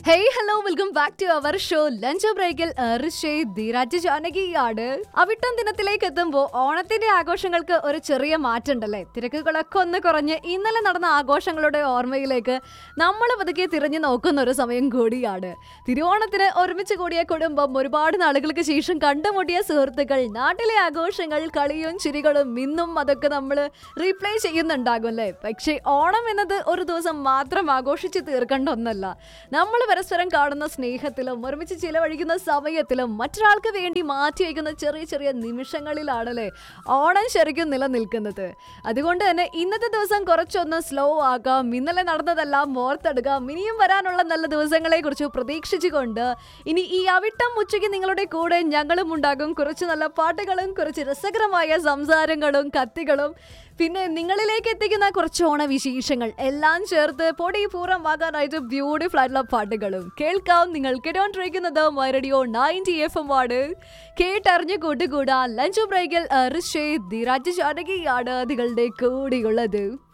hey hello welcome back to our show lunch ബ്രേക്കിൽ ധീരാജ് ജാനകിയാണ് അവിട്ടം ദിനത്തിലേക്ക് എത്തുമ്പോൾ ഓണത്തിന്റെ ആഘോഷങ്ങൾക്ക് ഒരു ചെറിയ മാറ്റമുണ്ടല്ലേ തിരക്കുകളൊക്കെ ഒന്ന് കുറഞ്ഞ് ഇന്നലെ നടന്ന ആഘോഷങ്ങളുടെ ഓർമ്മയിലേക്ക് നമ്മൾ പതുക്കെ തിരിഞ്ഞു നോക്കുന്ന ഒരു സമയം കൂടിയാണ് തിരുവോണത്തിന് ഒരുമിച്ച് കൂടിയ കുടുംബം ഒരുപാട് നാളുകൾക്ക് ശേഷം കണ്ടുമുട്ടിയ സുഹൃത്തുക്കൾ നാട്ടിലെ ആഘോഷങ്ങൾ കളിയും ചിരികളും ഇന്നും അതൊക്കെ നമ്മൾ റീപ്ലേ ചെയ്യുന്നുണ്ടാകും അല്ലേ പക്ഷേ ഓണം എന്നത് ഒരു ദിവസം മാത്രം ആഘോഷിച്ച് തീർക്കേണ്ട ഒന്നല്ല നമ്മൾ പരസ്പരം കാണുന്ന സ്നേഹത്തിലും ഒരുമിച്ച് ചിലവഴിക്കുന്ന സമയത്തിലും മറ്റൊരാൾക്ക് വേണ്ടി മാറ്റി വയ്ക്കുന്ന ചെറിയ ചെറിയ നിമിഷങ്ങളിലാണല്ലേ ഓണം ശരിക്കും നിലനിൽക്കുന്നത് അതുകൊണ്ട് തന്നെ ഇന്നത്തെ ദിവസം കുറച്ചൊന്ന് സ്ലോ ആകാം ഇന്നലെ നടന്നതെല്ലാം ഓർത്തെടുക്കാം ഇനിയും വരാനുള്ള നല്ല ദിവസങ്ങളെ കുറിച്ച് പ്രതീക്ഷിച്ചുകൊണ്ട് ഇനി ഈ അവിട്ടം ഉച്ചയ്ക്ക് നിങ്ങളുടെ കൂടെ ഞങ്ങളും ഉണ്ടാകും കുറച്ച് നല്ല പാട്ടുകളും കുറച്ച് രസകരമായ സംസാരങ്ങളും കത്തികളും പിന്നെ നിങ്ങളിലേക്ക് എത്തിക്കുന്ന കുറച്ച് ഓണവിശേഷങ്ങൾ എല്ലാം ചേർത്ത് പൊടി പൂർണ്ണമാകാനായിട്ട് ബ്യൂട്ടിഫുൾ ആയിട്ടുള്ള പാട്ടുകളും കേൾക്കാം നിങ്ങൾ കേട്ടോണ്ടിരിക്കുന്നത് റേഡിയോ നയൻറ്റി എഫ് എം ആണ് കേട്ടറിഞ്ഞ് കൂട്ടുകൂടാ ലഞ്ച് ബ്രേക്കിൽ ഋഷേ ധീരാജ് ജാനകിയാണ് നിങ്ങളുടെ കൂടെയുള്ളത്